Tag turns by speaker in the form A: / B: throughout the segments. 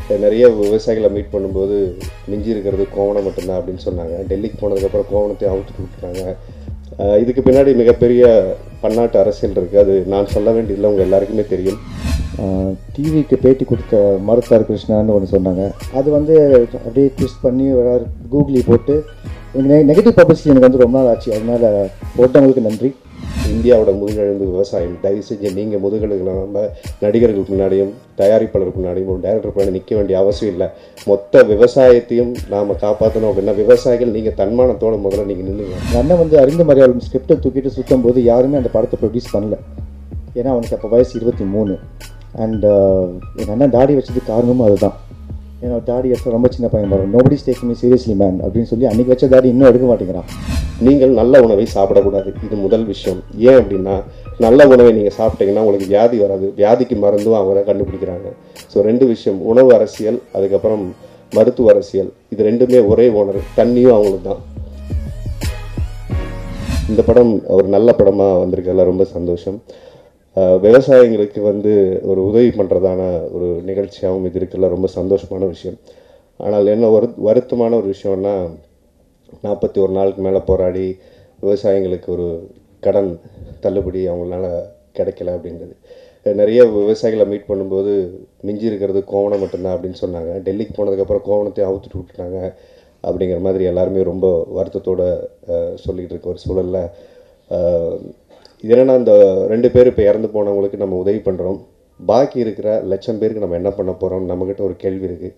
A: நிறைய விவசாயிகளை மீட் பண்ணும்போது மிஞ்சி இருக்கிறது கோவணம் மட்டும்தான் அப்படின்னு சொன்னாங்க டெல்லிக்கு போனதுக்கப்புறம் கோவணத்தை அவுத்துட்டு விட்டுட்டாங்க அஹ் இதுக்கு பின்னாடி மிகப்பெரிய பன்னாட்டு அரசியல் இருக்குது அது நான் சொல்ல வேண்டியதில்லை உங்கள் எல்லாருக்குமே தெரியும்
B: டிவிக்கு பேட்டி கொடுத்த மருத்தார் கிருஷ்ணான்னு ஒன்று சொன்னாங்க அது வந்து அப்படியே ட்விஸ்ட் பண்ணி கூகுளி போட்டு எனக்கு நெகட்டிவ் பப்ளிசிட்டி எனக்கு வந்து ரொம்ப நாள் ஆச்சு அதனால போட்டவங்களுக்கு நன்றி
A: இந்தியாவோட முதுகெலும்பு விவசாயம் தயவு செஞ்சு நீங்கள் முதுகெலும்பு நடிகர்களுக்கு முன்னாடியும் தயாரிப்பாளருக்கு முன்னாடியும் ஒரு டைரக்டர் முன்னாடி நிற்க வேண்டிய அவசியம் இல்லை மொத்த விவசாயத்தையும் நாம் காப்பாற்றணும் அப்படின்னா விவசாயிகள் நீங்கள் தன்மானத்தோட முதல்ல நீங்கள் நில்லுங்க
B: எங்கள் அண்ணன் வந்து அறிந்த மரியாதை ஸ்கிரிப்டை தூக்கிட்டு சுற்றும் போது யாருமே அந்த படத்தை ப்ரொடியூஸ் பண்ணல ஏன்னா அவனுக்கு அப்போ வயசு இருபத்தி மூணு அண்ட் எங்கள் அண்ணன் தாடி வச்சதுக்கு காரணமும் அதுதான் ஏன்னா தாடி எடுத்து ரொம்ப சின்ன பையன் பாரு nobody take me seriously man அப்படின்னு சொல்லி அன்னைக்கு வச்ச தாடி இன்னும் எடுக்க மாட்டேங்கிறான்
A: நீங்கள் நல்ல உணவை சாப்பிடக்கூடாது இது முதல் விஷயம் ஏன் அப்படின்னா நல்ல உணவை நீங்கள் சாப்பிட்டீங்கன்னா உங்களுக்கு வியாதி வராது வியாதிக்கு மருந்தும் அவங்க தான் கண்டுபிடிக்கிறாங்க ஸோ ரெண்டு விஷயம் உணவு அரசியல் அதுக்கப்புறம் மருத்துவ அரசியல் இது ரெண்டுமே ஒரே ஓனர் தண்ணியும் அவங்களுக்கு தான் இந்த படம் ஒரு நல்ல படமாக வந்திருக்கல ரொம்ப சந்தோஷம் அஹ் விவசாயிங்களுக்கு வந்து ஒரு உதவி பண்ணுறதான ஒரு நிகழ்ச்சியாகவும் இது இருக்குல்ல ரொம்ப சந்தோஷமான விஷயம் ஆனால் என்ன ஒரு வருத்தமான ஒரு விஷயம்னா நாற்பத்தி ஒரு நாளுக்கு மேலே போராடி விவசாயிங்களுக்கு ஒரு கடன் தள்ளுபடி அவங்களால கிடைக்கல அப்படின்றது நிறைய விவசாயிகளை மீட் பண்ணும்போது மிஞ்சி இருக்கிறது கோவணம் மட்டும்தான் அப்படின்னு சொன்னாங்க டெல்லிக்கு போனதுக்கப்புறம் கோவணத்தை அவுத்துட்டு விட்டுட்டாங்க அப்படிங்கிற மாதிரி எல்லாருமே ரொம்ப வருத்தத்தோட அஹ், சொல்லிட்டு இருக்க ஒரு சூழலில் இது என்னன்னா இந்த ரெண்டு பேர் இப்போ இறந்து போனவங்களுக்கு நம்ம உதவி பண்ணுறோம் பாக்கி இருக்கிற லட்சம் பேருக்கு நம்ம என்ன பண்ண போகிறோம் நம்மக்கிட்ட ஒரு கேள்வி இருக்குது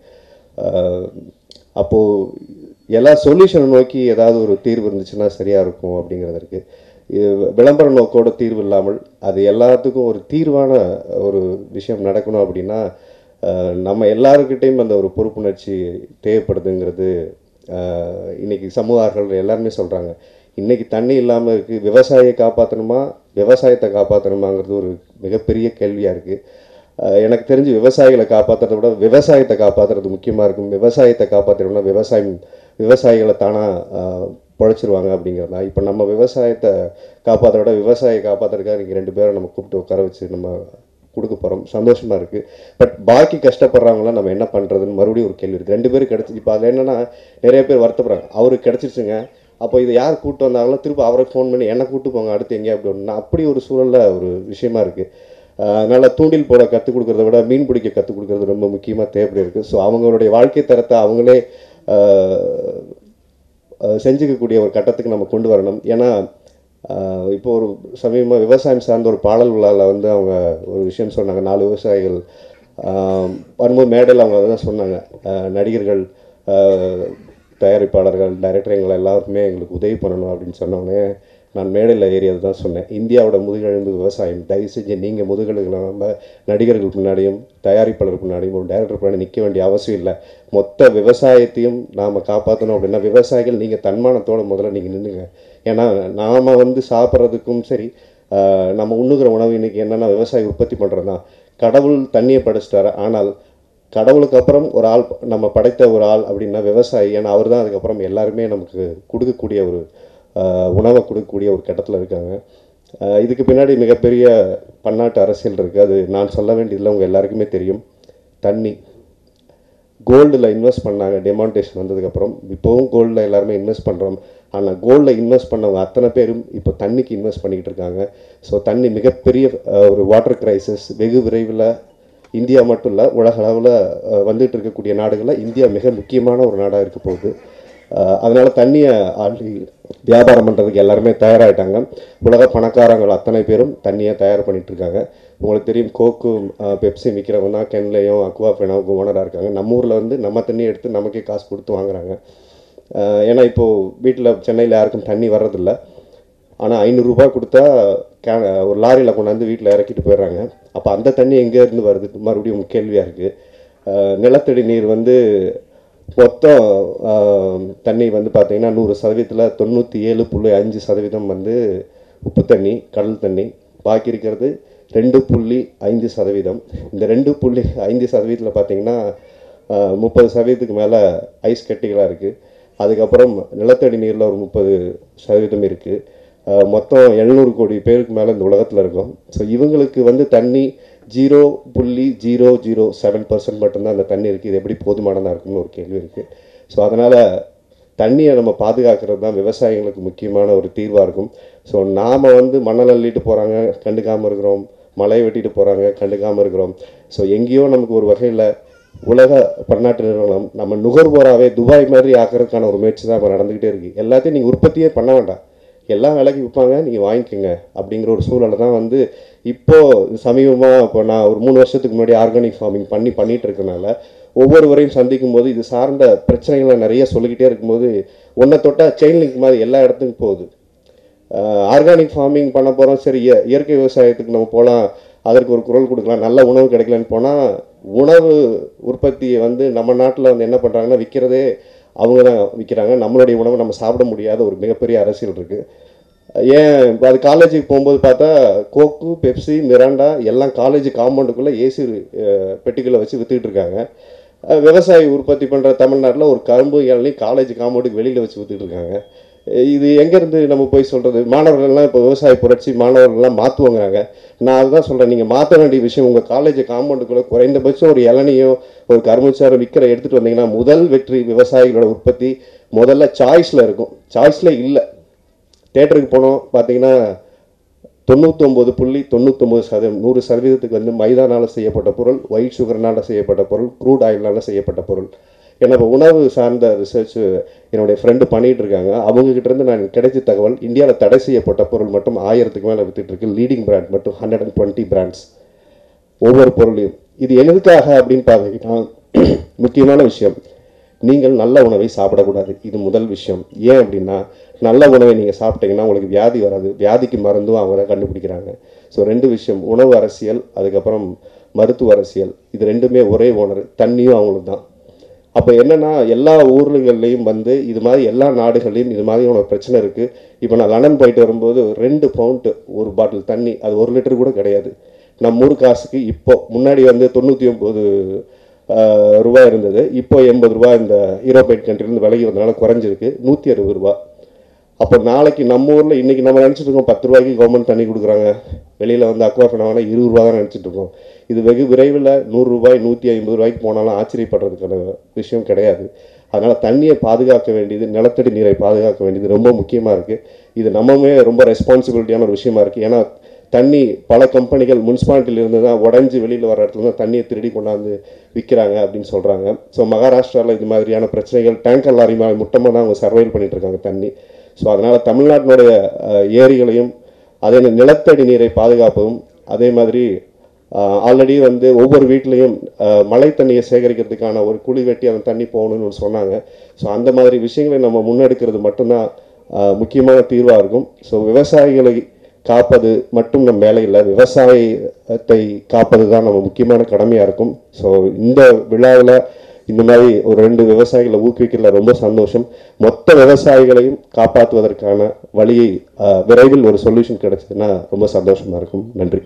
A: அப்போது எல்லா சொல்யூஷனை நோக்கி ஏதாவது ஒரு தீர்வு இருந்துச்சுன்னா சரியாக இருக்கும் அப்படிங்கிறது இருக்குது இது விளம்பர நோக்கோட தீர்வு இல்லாமல் அது எல்லாத்துக்கும் ஒரு தீர்வான ஒரு விஷயம் நடக்கணும் அப்படின்னா அஹ், நம்ம எல்லாருக்கிட்டையும் அந்த ஒரு பொறுப்புணர்ச்சி தேவைப்படுதுங்கிறது அஹ், இன்னைக்கு சமூக ஆர்வலர்கள் எல்லாருமே சொல்கிறாங்க இன்னைக்கு தண்ணி இல்லாமல் இருக்குது விவசாயியை காப்பாற்றணுமா விவசாயத்தை காப்பாற்றணுமாங்கிறது ஒரு மிகப்பெரிய கேள்வியாக இருக்குது அஹ் எனக்கு தெரிஞ்சு விவசாயிகளை காப்பாற்றுறத விட விவசாயத்தை காப்பாற்றுறது முக்கியமாக இருக்கும் விவசாயத்தை காப்பாற்றணும்னா விவசாயம் விவசாயிகளை தானாக பொழைச்சிருவாங்க அப்படிங்கிறது தான் இப்போ நம்ம விவசாயத்தை காப்பாற்ற விட விவசாயியை காப்பாற்றுறதுக்காக இன்றைக்கி ரெண்டு பேரை நம்ம கூப்பிட்டு உட்கார வச்சு நம்ம கொடுக்க போகிறோம் சந்தோஷமாக இருக்குது பட் பாக்கி கஷ்டப்படுறவங்களாம் நம்ம என்ன பண்ணுறதுன்னு மறுபடியும் ஒரு கேள்வி இருக்குது ரெண்டு பேரும் கிடச்சி இப்போ அதில் என்னென்னா நிறைய பேர் வருத்தப்படுறாங்க அவருக்கு கிடச்சிருச்சுங்க அப்போ இதை யார் கூப்பிட்டு வந்தாங்களோ திரும்ப அவரை ஃபோன் பண்ணி என்ன கூப்பிட்டு போங்க அடுத்து எங்கே அப்படி ஒன்று அப்படி ஒரு சூழலில் ஒரு விஷயமா இருக்குது அதனால் தூண்டில் போட கற்றுக் கொடுக்கறத விட மீன் பிடிக்க கற்றுக் கொடுக்கறது ரொம்ப முக்கியமாக தேவைப்படி இருக்குது ஸோ அவங்களுடைய வாழ்க்கை தரத்தை அவங்களே ஆஹ், ஆஹ், செஞ்சுக்கக்கூடிய ஒரு கட்டத்துக்கு நம்ம கொண்டு வரணும் ஏன்னா ஆஹ், இப்போ ஒரு சமீபமாக விவசாயம் சார்ந்த ஒரு பாடல் விழாவில் வந்து அவங்க ஒரு விஷயம் சொன்னாங்க நாலு விவசாயிகள் ஆஹ், வரும்போது மேடையில் அவங்க தான் சொன்னாங்க ஆஹ், நடிகர்கள் ஆஹ், தயாரிப்பாளர்கள் டைரக்டர் எங்களை எல்லாருக்குமே எங்களுக்கு உதவி பண்ணணும் அப்படின்னு சொன்னோடனே நான் மேடையில் ஏறி தான் சொன்னேன் இந்தியாவோட முதுகெலும்பு விவசாயம் தயவு செஞ்சு நீங்கள் முதுகெலும்பு நம்ம நடிகர்களுக்கு முன்னாடியும் தயாரிப்பாளருக்கு முன்னாடியும் ஒரு டைரக்டர் முன்னாடி நிற்க வேண்டிய அவசியம் இல்லை மொத்த விவசாயத்தையும் நாம் காப்பாற்றணும் அப்படின்னா விவசாயிகள் நீங்கள் தன்மானத்தோட முதல்ல நீங்கள் நின்றுங்க ஏன்னா நாம் வந்து சாப்பிட்றதுக்கும் சரி ஆஹ், நம்ம உண்ணுகிற உணவு இன்னைக்கு என்னென்னா விவசாயி உற்பத்தி பண்ணுறது தான் கடவுள் தண்ணியை படைச்சிட்டாரு ஆனால் கடவுளுக்கு அப்புறம் ஒரு ஆள் நம்ம படைத்த ஒரு ஆள் அப்படின்னா விவசாயி ஏன்னா அவர் தான் அதுக்கப்புறம் எல்லாருமே நமக்கு கொடுக்கக்கூடிய ஒரு ஆஹ், உணவை கொடுக்கக்கூடிய ஒரு கட்டத்தில் இருக்காங்க ஆஹ், இதுக்கு பின்னாடி மிகப்பெரிய பன்னாட்டு அரசியல் இருக்குது அது நான் சொல்ல வேண்டியதில்லை உங்கள் எல்லாருக்குமே தெரியும் தண்ணி கோல்டில் இன்வெஸ்ட் பண்ணாங்க டெமான்டேஷன் வந்ததுக்கப்புறம் இப்போவும் கோல்டில் எல்லாருமே இன்வெஸ்ட் பண்ணுறோம் ஆனால் கோல்டில் இன்வெஸ்ட் பண்ணவங்க அத்தனை பேரும் இப்போ தண்ணிக்கு இன்வெஸ்ட் பண்ணிக்கிட்டு இருக்காங்க ஸோ தண்ணி மிகப்பெரிய அஹ், ஒரு வாட்டர் கிரைசிஸ் வெகு விரைவில் இந்தியா மட்டும் இல்லை உலக அளவில் வந்துட்டு இருக்கக்கூடிய நாடுகளில் இந்தியா மிக முக்கியமான ஒரு நாடாக இருக்க போகுது அஹ், அதனால தண்ணியை ஆல்ரெடி வியாபாரம் பண்ணுறதுக்கு எல்லாருமே தயாராகிட்டாங்க உலக பணக்காரங்கள் அத்தனை பேரும் தண்ணியை தயார் பண்ணிட்டு இருக்காங்க உங்களுக்கு தெரியும் கோக்கு அஹ், பெப்சி விற்கிறவங்க தான் கென்லையும் அக்வா ஃபெனாவுக்கும் ஓனராக இருக்காங்க நம்ம ஊரில் வந்து நம்ம தண்ணி எடுத்து நமக்கே காசு கொடுத்து வாங்குறாங்க அஹ், ஏன்னா இப்போது வீட்டில் சென்னையில் யாருக்கும் தண்ணி வர்றதில்ல ஆனால் ஐநூறுரூபா கொடுத்தா கே ஒரு லாரியில் கொண்டாந்து வீட்டில் இறக்கிட்டு போயிடுறாங்க அப்போ அந்த தண்ணி எங்கேருந்து வருது மறுபடியும் கேள்வியாக இருக்குது நிலத்தடி நீர் வந்து மொத்தம் ஆஹ், தண்ணி வந்து பார்த்தீங்கன்னா நூறு சதவீதத்தில் தொண்ணூற்றி ஏழு புள்ளி அஞ்சு சதவீதம் வந்து உப்பு தண்ணி கடல் தண்ணி பாக்கி இருக்கிறது ரெண்டு புள்ளி ஐந்து சதவீதம் இந்த ரெண்டு புள்ளி ஐந்து சதவீதத்தில் பார்த்தீங்கன்னா ஆஹ், முப்பது சதவீதத்துக்கு மேலே ஐஸ் கட்டிகளாக இருக்குது அதுக்கப்புறம் நிலத்தடி நீரில் ஒரு முப்பது சதவீதம் இருக்குது மொத்தம் எழுநூறு கோடி பேருக்கு மேலே இந்த உலகத்தில் இருக்கும் ஸோ இவங்களுக்கு வந்து தண்ணி ஜீரோ புள்ளி ஜீரோ ஜீரோ செவன் பர்சன்ட் மட்டும்தான் அந்த தண்ணி இருக்குது இது எப்படி போதுமானதாக இருக்கும்னு ஒரு கேள்வி இருக்குது ஸோ அதனால் தண்ணியை நம்ம பாதுகாக்கிறது தான் விவசாயிகளுக்கு முக்கியமான ஒரு தீர்வாக இருக்கும் ஸோ நாம் வந்து மணல் அள்ளிட்டு போகிறாங்க கண்டுக்காமல் இருக்கிறோம் மலையை வெட்டிட்டு போகிறாங்க கண்டுக்காமல் இருக்கிறோம் ஸோ எங்கேயோ நமக்கு ஒரு வகையில் உலக பன்னாட்டு நிறுவனம் நம்ம நுகர்வோராகவே துபாய் மாதிரி ஆக்கிறதுக்கான ஒரு முயற்சி தான் இப்போ நடந்துக்கிட்டே இருக்குது எல்லாத்தையும் நீங்கள் உற்பத்தியே பண்ண வேண்டாம் எல்லாம் விலைக்கு விற்பாங்க நீங்கள் வாங்கிக்கோங்க அப்படிங்கிற ஒரு சூழலை தான் வந்து இப்போது சமீபமாக இப்போ நான் ஒரு மூணு வருஷத்துக்கு முன்னாடி ஆர்கானிக் ஃபார்மிங் பண்ணி பண்ணிட்டு இருக்கனால ஒவ்வொருவரையும் சந்திக்கும் போது இது சார்ந்த பிரச்சனைகளை நிறைய சொல்லிக்கிட்டே இருக்கும்போது ஒன்றை தொட்டால் செயின் லிங்க் மாதிரி எல்லா இடத்துக்கும் போகுது ஆர்கானிக் ஃபார்மிங் பண்ண போகிறோம் சரி இய- இயற்கை விவசாயத்துக்கு நம்ம போகலாம் அதற்கு ஒரு குரல் கொடுக்கலாம் நல்ல உணவு கிடைக்கலன்னு போனால் உணவு உற்பத்தியை வந்து நம்ம நாட்டில் வந்து என்ன பண்ணுறாங்கன்னா விற்கிறதே அவங்க தான் விற்கிறாங்க நம்மளுடைய உணவை நம்ம சாப்பிட முடியாத ஒரு மிகப்பெரிய அரசியல் இருக்குது ஏன் இப்போ அது காலேஜுக்கு போகும்போது பார்த்தா கோக்கு பெப்சி மிராண்டா எல்லாம் காலேஜ் காம்பவுண்டுக்குள்ளே ஏசி பெட்டிகளை வச்சு வித்துக்கிட்டு இருக்காங்க அஹ் விவசாயி உற்பத்தி பண்ணுற தமிழ்நாட்டில் ஒரு கரும்பு இளநீ காலேஜ் காம்பவுண்டுக்கு வெளியில் வச்சு வித்துட்டு இருக்காங்க அஹ் இது எங்கேருந்து நம்ம போய் சொல்கிறது மாணவர்கள்லாம் இப்போ விவசாய புரட்சி மாணவர்கள்லாம் மாற்றுவாங்கிறாங்க நான் அதுதான் சொல்கிறேன் நீங்கள் மாற்ற வேண்டிய விஷயம் உங்கள் காலேஜ் காம்பவுண்டுக்குள்ளே குறைந்தபட்சம் ஒரு இளநியோ ஒரு கரும்புச்சாரம் விற்கிற எடுத்துகிட்டு வந்தீங்கன்னா முதல் வெற்றி விவசாயிகளோட உற்பத்தி முதல்ல சாய்ஸில் இருக்கும் சாய்ஸில் இல்லை தேட்டருக்கு போனோம் பார்த்தீங்கன்னா தொண்ணூத்தொம்பது புள்ளி தொண்ணூத்தொம்பது சதவீதம் நூறு சதவீதத்துக்கு வந்து மைதானால செய்யப்பட்ட பொருள் ஒயிட் சுகர்னால செய்யப்பட்ட பொருள் க்ரூட் ஆயில்னால செய்யப்பட்ட பொருள் ஏன்னா இப்போ உணவு சார்ந்த ரிசர்ச் என்னுடைய ஃப்ரெண்டு பண்ணிகிட்டு இருக்காங்க அவங்ககிட்ட இருந்து நான் கிடைச்ச தகவல் இந்தியாவில் தடை செய்யப்பட்ட பொருள் மட்டும் ஆயிரத்துக்கு மேலே வித்துட்டு இருக்கு லீடிங் பிராண்ட் மட்டும் ஹண்ட்ரட் அண்ட் டுவெண்ட்டி பிராண்ட்ஸ் ஒவ்வொரு பொருளையும் இது எதுக்காக அப்படின்னு பார்த்தீங்கன்னா முக்கியமான விஷயம் நீங்கள் நல்ல உணவை சாப்பிடக்கூடாது இது முதல் விஷயம் ஏன் அப்படின்னா நல்ல உணவை நீங்கள் சாப்பிட்டீங்கன்னா உங்களுக்கு வியாதி வராது வியாதிக்கு மருந்தும் அவங்க தான் கண்டுபிடிக்கிறாங்க ஸோ ரெண்டு விஷயம் உணவு அரசியல் அதுக்கப்புறம் மருத்துவ அரசியல் இது ரெண்டுமே ஒரே ஓனர் தண்ணியும் அவங்களுக்கு தான் அப்போ என்னன்னா எல்லா ஊர்கள்லையும் வந்து இது மாதிரி எல்லா நாடுகள்லையும் இது மாதிரியான ஒரு பிரச்சனை இருக்குது இப்போ நான் லண்டன் போயிட்டு வரும்போது ரெண்டு பவுண்ட் ஒரு பாட்டில் தண்ணி அது ஒரு லிட்டர் கூட கிடையாது நம்ம ஊர் காசுக்கு இப்போ முன்னாடி வந்து தொண்ணூற்றி ஒம்பது ரூபாய் இருந்தது இப்போ எண்பது ரூபாய் இந்த யூரோப்பியன் கண்ட்ரிலேருந்து விலகி வந்தனால குறைஞ்சிருக்கு நூற்றி அறுபது ரூபா அப்போ நாளைக்கு நம்ம ஊரில் இன்றைக்கி நம்ம நினச்சிட்டு இருக்கோம் பத்து ரூபாய்க்கு கவர்மெண்ட் தண்ணி கொடுக்குறாங்க வெளியில் வந்து அக்வா பண்ணாங்கன்னா இருபது ரூபா தான் நினச்சிட்டு இருக்கோம் இது வெகு விரைவில் நூறு ரூபாய் நூற்றி ஐம்பது ரூபாய்க்கு போனாலும் ஆச்சரியப்படுறதுக்கான விஷயம் கிடையாது அதனால் தண்ணியை பாதுகாக்க வேண்டியது நிலத்தடி நீரை பாதுகாக்க வேண்டியது ரொம்ப முக்கியமாக இருக்குது இது நம்மமே ரொம்ப ரெஸ்பான்சிபிலிட்டியான ஒரு விஷயமா இருக்குது ஏன்னா தண்ணி பல கம்பெனிகள் முனிசிபாலிட்டியிலிருந்து தான் உடஞ்சி வெளியில் வர இடத்துல தான் தண்ணியை திருடி கொண்டாந்து விற்கிறாங்க அப்படின்னு சொல்கிறாங்க ஸோ மகாராஷ்டிராவில் இது மாதிரியான பிரச்சனைகள் டேங்கர் லாரி மேலே முட்டமாக தான் அவங்க சர்வைல் பண்ணிட்டு இருக்காங்க தண்ணி ஸோ அதனால் தமிழ்நாட்டினுடைய அஹ், ஏரிகளையும் அதே நிலத்தடி நீரை பாதுகாப்பதும் அதே மாதிரி ஆல்ரெடி வந்து ஒவ்வொரு வீட்லேயும் மழை தண்ணியை சேகரிக்கிறதுக்கான ஒரு குழி வெட்டி அந்த தண்ணி போகணும்னு சொன்னாங்க ஸோ அந்த மாதிரி விஷயங்களை நம்ம முன்னெடுக்கிறது மட்டும்தான் அஹ், முக்கியமான தீர்வாக இருக்கும் ஸோ விவசாயிகளை காப்பது மட்டும் நம் வேலை இல்லை விவசாயத்தை காப்பது தான் நம்ம முக்கியமான கடமையாக இருக்கும் ஸோ இந்த விழாவில் இந்த மாதிரி ஒரு ரெண்டு விவசாயிகளை ஊக்குவிக்கிறதுல ரொம்ப சந்தோஷம் மொத்த விவசாயிகளையும் காப்பாற்றுவதற்கான வழியை அஹ், விரைவில் ஒரு சொல்யூஷன் கிடைச்சதுன்னா ரொம்ப சந்தோஷமா இருக்கும் நன்றி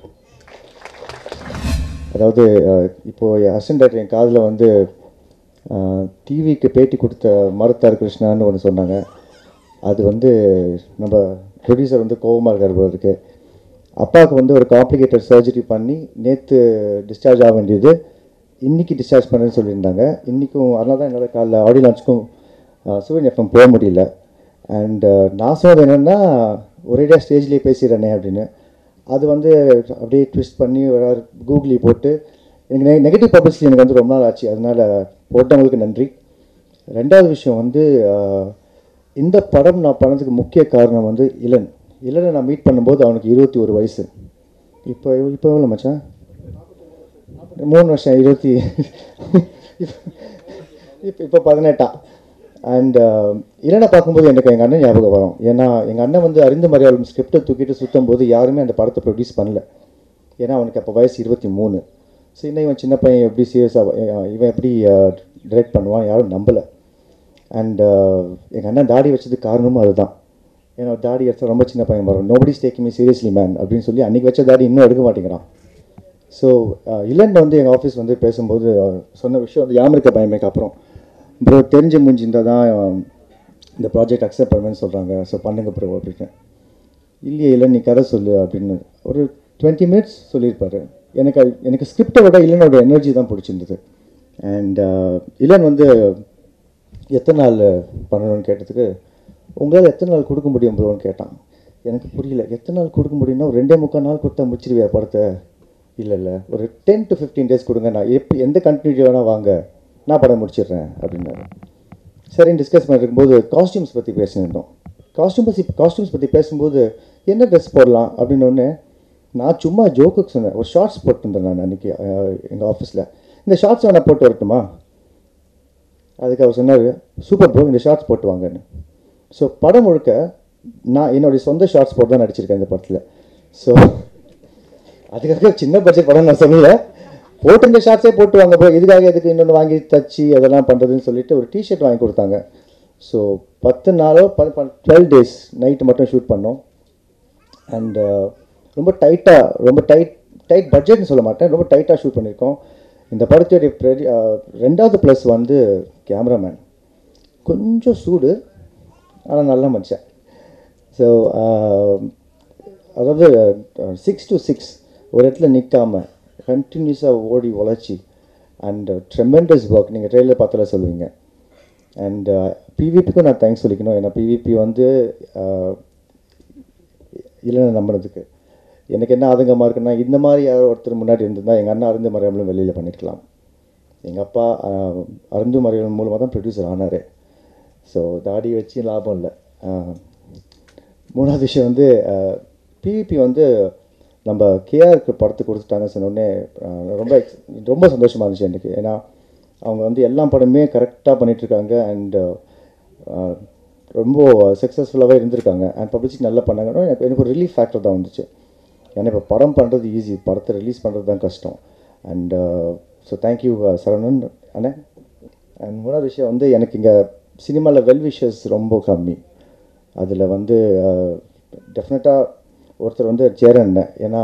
B: அதாவது அஹ், இப்போ என் அசிஸ்டன்ட் டைரக்டர் என் காதில் வந்து டிவிக்கு பேட்டி கொடுத்த மருத்தார் கிருஷ்ணான்னு ஒன்று சொன்னாங்க அது வந்து நம்ம ப்ரொடியூசர் வந்து கோபமாக இருக்கார் போல இருக்கு அப்பாவுக்கு வந்து ஒரு காம்ப்ளிகேட்டட் சர்ஜரி பண்ணி நேற்று டிஸ்சார்ஜ் ஆக வேண்டியது இன்றைக்கி டிஸ்சார்ஜ் பண்ணுன்னு சொல்லியிருந்தாங்க இன்றைக்கும் அதனால தான் என்னால் காலைல ஆடியோ லான்ச்சுக்கும் சிவன் எஃப்எம் போக முடியல அண்ட் நான் சொன்னது என்னென்னா ஒரேடியாக ஸ்டேஜ்லேயே பேசிடுறேனே அப்படின்னு அது வந்து அப்படியே ட்விஸ்ட் பண்ணி ஒரு கூகுளி போட்டு எனக்கு நெ நெகட்டிவ் பப்ளிசிட்டி எனக்கு வந்து ரொம்ப நாள் ஆச்சு அதனால் போட்டவங்களுக்கு நன்றி ரெண்டாவது விஷயம் வந்து ஆஹ், இந்த படம் நான் பண்ணதுக்கு முக்கிய காரணம் வந்து இளன் இளனை நான் மீட் பண்ணும்போது அவனுக்கு இருபத்தி ஒரு வயசு இப்போ இப்போ எவ்வளோ மச்சான் மூணு வருஷம் இருபத்தி இப்போ இப்போ பதினெட்டாம் அண்ட் இளனை பார்க்கும்போது எனக்கு எங்கள் அண்ணன் ஞாபகம் வரும் ஏன்னா எங்கள் அண்ணன் வந்து அறிந்து மரியாதை ஸ்கிரிப்டை தூக்கிட்டு சுற்றும் போது யாருமே அந்த படத்தை ப்ரொடியூஸ் பண்ணல ஏன்னா அவனுக்கு அப்போ வயசு இருபத்தி மூணு ஸோ இன்னும் இவன் சின்ன பையன் எப்படி சீரியஸாக இவன் எப்படி டைரக்ட் பண்ணுவான் யாரும் நம்பலை அண்ட் எங்கள் அண்ணன் தாடி வச்சதுக்கு காரணமும் அதுதான் ஏன்னா தாடி எடுத்த ரொம்ப சின்ன பையன் வரும் nobody taking me seriously man அப்படின்னு சொல்லி அன்றைக்கி வச்ச தாடி இன்னும் எடுக்க மாட்டேங்கிறான் ஸோ இளன் வந்து எங்கள் ஆஃபீஸ் வந்து பேசும்போது அவர் சொன்ன விஷயம் வந்து யாமிருக்க பயமேக்கு அப்புறம் ப்ரோ தெரிஞ்ச மூஞ்சி இருந்தால் தான் அஹ், இந்த ப்ராஜெக்ட் அக்செப்ட் பண்ணுவேன்னு சொல்கிறாங்க ஸோ பண்ணுங்க ப்ரோ அப்படின்னு இல்லையே இல்லை நீ கதை சொல்லு அப்படின்னு ஒரு டுவெண்ட்டி மினிட்ஸ் சொல்லியிருப்பாரு எனக்கு அது- எனக்கு ஸ்கிரிப்டை விட இளனோட எனர்ஜி தான் பிடிச்சிருந்தது அண்ட் இளன் வந்து எத்தனை நாள் பண்ணணும்னு கேட்டதுக்கு உங்களால் எத்தனை நாள் கொடுக்க முடியும் ப்ரோன்னு கேட்டான் எனக்கு புரியல எத்தனை நாள் கொடுக்க முடியும்னா ஒரு ரெண்டே முக்கால் நாள் கொடுத்தா முடிச்சிருவியா படத்தை இல்லை இல்லை ஒரு டென் டு ஃபிஃப்டீன் டேஸ் கொடுங்க நான் எப்போ எந்த கண்டினியூட்டி வேணால் வாங்க நான் படம் முடிச்சிடுறேன் அப்படின்னாரு சரின்னு டிஸ்கஸ் பண்ணிட்டு இருக்கும்போது காஸ்டியூம்ஸ் பற்றி பேசியிருந்தோம் காஸ்டியூம் பற்றி காஸ்டியூம்ஸ் பற்றி பேசும்போது என்ன ட்ரெஸ் போடலாம் அப்படின்னு ஒன்று நான் சும்மா ஜோக்குக்கு சொன்னேன் ஒரு ஷார்ட்ஸ் போட்டிருந்தேன் நான் அன்றைக்கி எங்கள் ஆஃபீஸில் இந்த ஷார்ட்ஸ் வேணால் போட்டு வரட்டுமா அதுக்கு அவர் சொன்னார் சூப்பர் ப்ரோ இந்த ஷார்ட்ஸ் போட்டு வாங்கன்னு ஸோ படம் முழுக்க நான் என்னுடைய சொந்த ஷார்ட்ஸ் போட்டு தான் நடிச்சிருக்கேன் இந்த படத்தில் ஸோ அதுக்காக சின்ன பட்ஜெட் படம் நான் சொல்லல போட்டிருந்த ஷார்ட்ஸே போட்டு வாங்க ப்ரோ இதுக்காக எதுக்கு இன்னொன்று வாங்கி தச்சு அதெல்லாம் பண்ணுறதுன்னு சொல்லிட்டு ஒரு டிஷர்ட் வாங்கி கொடுத்தாங்க ஸோ பத்து நாளோ டுவெல் டேஸ் நைட்டு மட்டும் ஷூட் பண்ணோம் அண்ட் ரொம்ப டைட்டாக ரொம்ப டைட் டைட் பட்ஜெட்னு சொல்ல மாட்டேன் ரொம்ப டைட்டாக ஷூட் பண்ணியிருக்கோம் இந்த படத்துடைய பெரிய அஹ், ரெண்டாவது ப்ளஸ் வந்து கேமராமேன் கொஞ்சம் சூடு ஆனால் நல்ல மனுஷன் ஸோ அதாவது சிக்ஸ் டு சிக்ஸ் ஒரு இடத்துல நிற்காம கண்டினியூஸாக ஓடி உழைச்சி அண்ட் ட்ரெமெண்டஸ் ஒர்க் நீங்கள் ட்ரெயிலில் பார்த்தால சொல்லுவீங்க அண்ட் பிவிபிக்கும் நான் தேங்க்ஸ் சொல்லிக்கணும் ஏன்னா பிவிபி வந்து அஹ், இல்லைன்னு நம்பினதுக்கு எனக்கு என்ன ஆதங்கமாக இருக்குன்னா இந்த மாதிரி யாரோ ஒருத்தர் முன்னாடி இருந்திருந்தா எங்கள் அண்ணா அருந்து மறையாமலும் வெளியில் பண்ணியிருக்கலாம் எங்கள் அப்பா ஆஹ், அருந்து மறையாமல் மூலமாக தான் ப்ரொடியூசர் ஆனார் ஸோ தாடி வச்சு லாபம் இல்லை ஆஹ், மூணாவது விஷயம் வந்து பிவிபி வந்து நம்ம கேஆருக்கு படத்தை கொடுத்துட்டாங்கன்னு சொன்னோடனே ஆஹ், ரொம்ப ex- ரொம்ப சந்தோஷமாக இருந்துச்சு எனக்கு ஏன்னா அவங்க வந்து எல்லா படமே கரெக்டாக பண்ணிகிட்ருக்காங்க அண்ட் ரொம்ப சக்ஸஸ்ஃபுல்லாகவே இருந்திருக்காங்க அண்ட் பப்ளிசிட்டி நல்லா பண்ணாங்கன்னா எனக்கு எனக்கு ஒரு ரிலீஃப் ஃபேக்டர் தான் வந்துச்சு ஏன்னா இப்போ படம் பண்ணுறது ஈஸி படத்தை ரிலீஸ் பண்ணுறது தான் கஷ்டம் அண்ட் ஸோ தேங்க்யூ சரவணன் அண்ணே அண்ட் மூணாவது விஷயம் வந்து எனக்கு இங்கே சினிமாவில் வெல் விஷஸ் ரொம்ப கம்மி அதில் வந்து டெஃபினட்டாக ஒருத்தர் வந்து சேரன் அண்ணன் ஏன்னா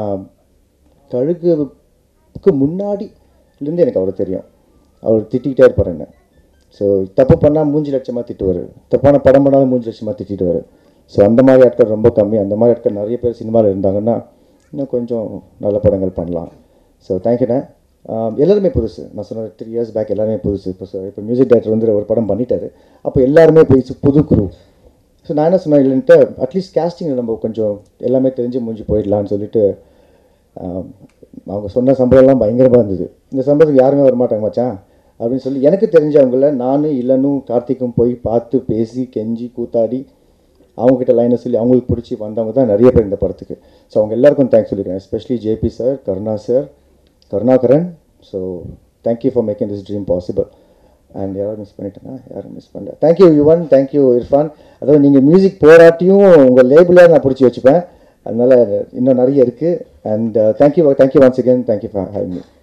B: கழுகுக்கு முன்னாடிலேருந்து எனக்கு அவர் தெரியும் அவர் திட்டிக்கிட்டே இருப்பார் என்ன ஸோ தப்பு பண்ணால் மூஞ்சி லட்சமாக திட்டுவார் தப்பான படம் பண்ணாலும் மூஞ்சி லட்சமாக திட்டிடுவார் ஸோ அந்த மாதிரி ஆட்கள் ரொம்ப கம்மி அந்த மாதிரி ஆட்கள் நிறைய பேர் சினிமாவில் இருந்தாங்கன்னா இன்னும் கொஞ்சம் நல்ல படங்கள் பண்ணலாம் ஸோ தேங்க்யூண்ணே எல்லாருமே புதுசு நான் சொன்ன த்ரீ இயர்ஸ் பேக் எல்லாருமே புதுசு இப்போ இப்போ மியூசிக் டைரக்டர் வந்து ஒரு படம் பண்ணிட்டாரு அப்போ எல்லாருமே போயிடுச்சு புது குரூ ஸோ நான் என்ன சொன்னேன் இல்லைன்ட்டு அட்லீஸ்ட் கேஸ்டிங்கில் நம்ம கொஞ்சம் எல்லாமே தெரிஞ்சு முடிஞ்சு போயிடலான்னு சொல்லிட்டு ஆம், அவங்க சொன்ன சம்பளம்லாம் பயங்கரமாக இருந்தது இந்த சம்பளத்துக்கு யாருமே வரமாட்டாங்க மச்சான் அப்படின்னு சொல்லி எனக்கு தெரிஞ்சவங்கள நானும் இல்லனும் கார்த்திக்கும் போய் பார்த்து பேசி கெஞ்சி கூத்தாடி அவங்கக்கிட்ட லைனை சொல்லி அவங்களுக்கு பிடிச்சி வந்தவங்க தான் நிறைய பேர் இந்த படத்துக்கு ஸோ அவங்க எல்லாருக்கும் தேங்க்ஸ் சொல்லிக்கிறேன் especially JP sir Karuna sir Karunakaran so thank you for making this dream possible and யாரும் மிஸ் பண்ணிட்டேன்னா யாரும் மிஸ் பண்ணல தேங்க்யூ யுவன் தேங்க்யூ இர்ஃபான் அதாவது நீங்கள் மியூசிக் போராட்டியும் உங்கள் லேபிளாக நான் பிடிச்சி வச்சுப்பேன் அதனால் இன்னும் நிறைய இருக்குது and thank you thank you once again thank you for ஹை மீ